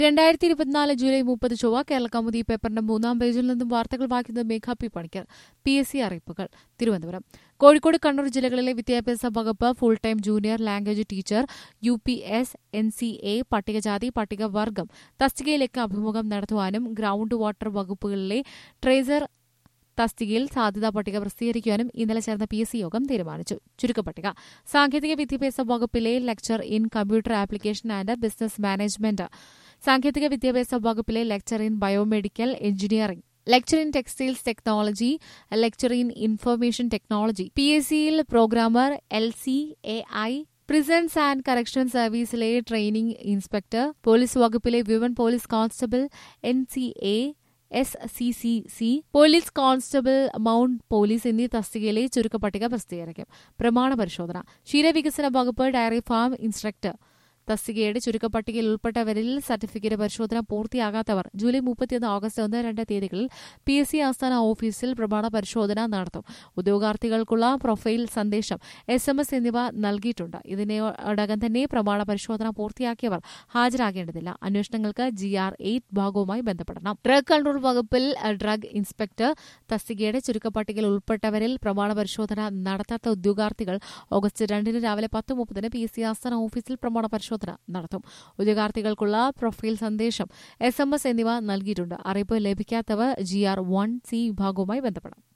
രണ്ടായിരത്തി ഇരുപത്തിനാല് ജൂലൈ മുപ്പത് ചൊവ്വ കേരള കൗമുദി പേപ്പറിന്റെ മൂന്നാം പേജിൽ നിന്നും വാർത്തകൾ വായിക്കുന്നത് Megha P Panicker P S C അറിയിപ്പുകൾ തിരുവനന്തപുരം കോഴിക്കോട് കണ്ണൂർ ജില്ലകളിലെ വിദ്യാഭ്യാസ വകുപ്പ് full time junior language teacher U P S N C A പട്ടികജാതി പട്ടികവർഗം തസ്തികയിലേക്ക് അഭിമുഖം നടത്തുവാനും ഗ്രൌണ്ട് വാട്ടർ വകുപ്പുകളിലെ ട്രേസർ തസ്തികയിൽ സാധ്യതാ പട്ടിക പ്രസിദ്ധീകരിക്കാനും ഇന്നലെ ചേർന്ന പി എസ് സി യോഗം തീരുമാനിച്ചു ചുരുക്കപ്പട്ടിക സാങ്കേതിക വിദ്യാഭ്യാസ വകുപ്പിലെ lecture in computer application and business management സാങ്കേതിക വിദ്യാഭ്യാസ വകുപ്പിലെ lecture in biomedical engineering lecture in textiles technology lecture in information technology P S സിയിൽ programmer L C A I prisons and correction സർവീസിലെ ട്രെയിനിംഗ് ഇൻസ്പെക്ടർ പോലീസ് വകുപ്പിലെ women police constable N C A S C C C police constable mount police എന്നീ തസ്തികയിലെ ചുരുക്കപ്പട്ടിക പ്രസിദ്ധീകരിക്കും പ്രമാണ പരിശോധന ക്ഷീരവികസന വകുപ്പ് ഡയറി ഫാം ഇൻസ്ട്രക്ടർ തസ്തികയുടെ ചുരുക്കപ്പട്ടികയിൽ ഉൾപ്പെട്ടവരിൽ സർട്ടിഫിക്കറ്റ് പരിശോധന പൂർത്തിയാകാത്തവർ ജൂലൈ മുപ്പത്തിയൊന്ന് ഓഗസ്റ്റ് ഒന്ന് രണ്ട് തീയതികളിൽ പി എസ് സി ആസ്ഥാന ഓഫീസിൽ പ്രമാണ പരിശോധന നടത്തും ഉദ്യോഗാർത്ഥികൾക്കുള്ള പ്രൊഫൈൽ സന്ദേശം എസ് എം എസ് എന്നിവ നൽകിയിട്ടുണ്ട് ഇതിനോടകം തന്നെ പ്രമാണ പരിശോധന പൂർത്തിയാക്കിയവർ ഹാജരാകേണ്ടതില്ല അന്വേഷണങ്ങൾക്ക് ജി ആർ എയ്റ്റ് ഭാഗവുമായി ബന്ധപ്പെടണം ഡ്രഗ് കൺട്രോൾ വകുപ്പിൽ ഡ്രഗ് ഇൻസ്പെക്ടർ തസ്തികയുടെ ചുരുക്കപ്പട്ടികയിൽ ഉൾപ്പെട്ടവരിൽ പ്രമാണ പരിശോധന നടത്താത്ത ഉദ്യോഗാർത്ഥികൾ ഓഗസ്റ്റ് രണ്ടിന് രാവിലെ പത്ത് മുപ്പതിന് പി എസ് സി ആസ്ഥാന ഓഫീസിൽ പ്രമാണ പരിശോധന നടത്തും ഉദ്യോഗാർത്ഥികൾക്കുള്ള പ്രൊഫൈൽ സന്ദേശം എസ് എം എസ് എന്നിവ നൽകിയിട്ടുണ്ട് അറിയിപ്പ് ലഭിക്കാത്തവർ ജി ആർ വൺ സി വിഭാഗവുമായി ബന്ധപ്പെടാം